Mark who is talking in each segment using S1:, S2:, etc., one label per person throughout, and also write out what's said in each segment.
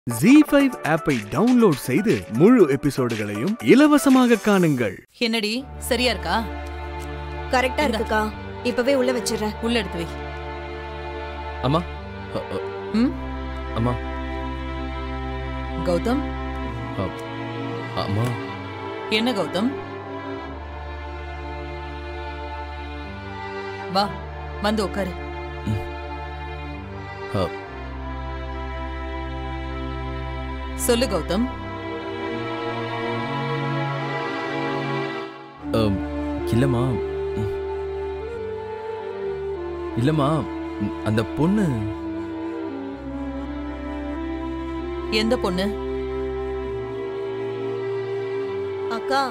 S1: G five ஆப்பை download செய்து முழு எபிசோடுகளையும் இலவசமாக காணுங்கள்
S2: என்னடி சரியா இருக்கா
S3: கரெக்டா இருக்குக்கா இப்பவே உள்ள வச்சிடுறேன்
S2: உள்ள எடுத்து வை
S4: அம்மா அ, அ,
S2: ம்
S4: அம்மா
S2: கௌதம்
S4: அ, அம்மா
S2: என்ன கௌதம் வா வந்து உட்காரு
S4: அ,
S2: சொல்லு கௌதம்
S4: அம், இல்லம்மா ம். இல்லம்மா ம், அந்த பொண்ணு
S2: எந்த பொண்ணு
S3: அக்கா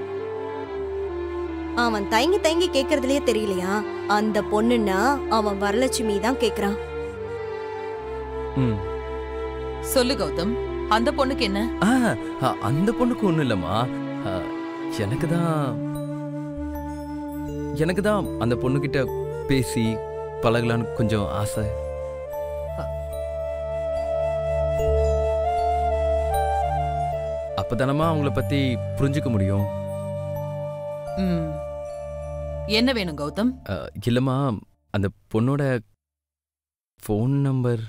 S3: அவன் தயங்கி தயங்கி கேக்குறதுலயே தெரியலையா அந்த பொண்ணுன்னா அவன் வரலட்சுமி தான் கேக்குறான்
S4: ம்.
S2: சொல்லு கௌதம் அந்த பொண்ணுக்கு என்ன
S4: ஆ, அ, அந்த பொண்ணுக்கு ஒண்ணும் இல்லம்மா அ, எனக்கு தான் எனக்கு தான் அந்த பொண்ணுகிட்ட பேசி பழகலான்னு கொஞ்சம் ஆசை அப்பதானம்மா அவங்கள பத்தி புரிஞ்சுக்க முடியும்
S2: ம் என்ன வேணும் கௌதம்
S4: அ, இல்லம்மா அந்த பொண்ணோட ஃபோன் நம்பர்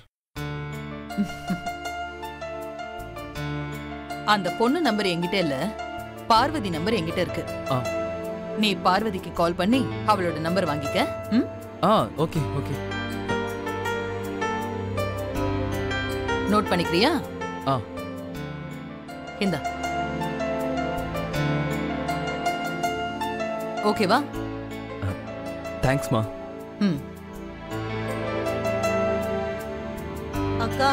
S2: அந்த பொண்ணு நம்பர் என்கிட்ட இல்ல பார்வதி நம்பர் என்கிட்ட இருக்கு
S4: ஆ.
S2: நீ பார்வதிக்கு கால் பண்ணி அவளோட நம்பர் வாங்கிக்க ம்
S4: ஆ ஓகே ஓகே
S2: நோட் பண்ணிக்கிறியா
S4: ஆ.
S2: இந்தா ஓகேவா
S4: தேங்க்ஸ்மா
S2: ம்
S3: அக்கா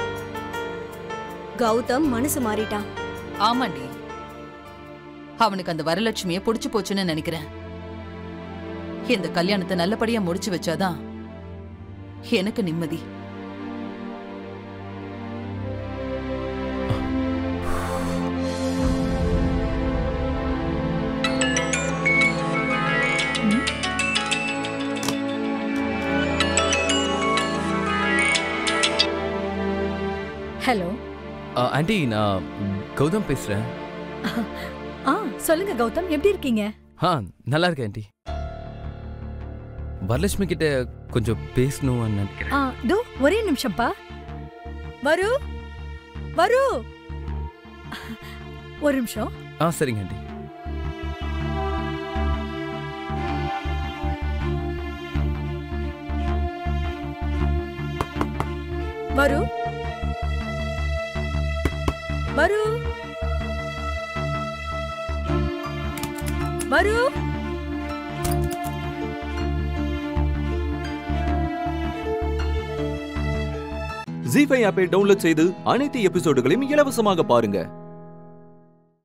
S3: கௌதம் மனசு மாறிட்டான்
S2: ஆமாண்டி அவனுக்கு அந்த வரலட்சுமிய புடிச்சு போச்சுன்னு நினைக்கிறேன் இந்த கல்யாணத்தை நல்லபடியா முடிச்சு வச்சாதான் எனக்கு நிம்மதி
S5: ஹலோ
S4: ஆண்டி நான் கௌதம் பேசுறேன்
S5: ஆ சொல்லுங்க கௌதம் எப்படி இருக்கீங்க
S4: ஆ நல்லா இருக்கேன் ஆண்டி வரலட்சுமி கிட்ட கொஞ்சம் பேசணும்னு நினைக்கிறேன்
S5: ஆ தோ ஒரே நிமிஷம்ப்பா வரு வரு ஒரு நிமிஷம்
S4: ஆ சரிங்க ஆண்டி
S5: வரு வரு வரு
S6: ஜி ஃபைவ் ஆப்பை டவுன்லோட் செய்து அனைத்து எபிசோடுகளையும் இலவசமாக பாருங்க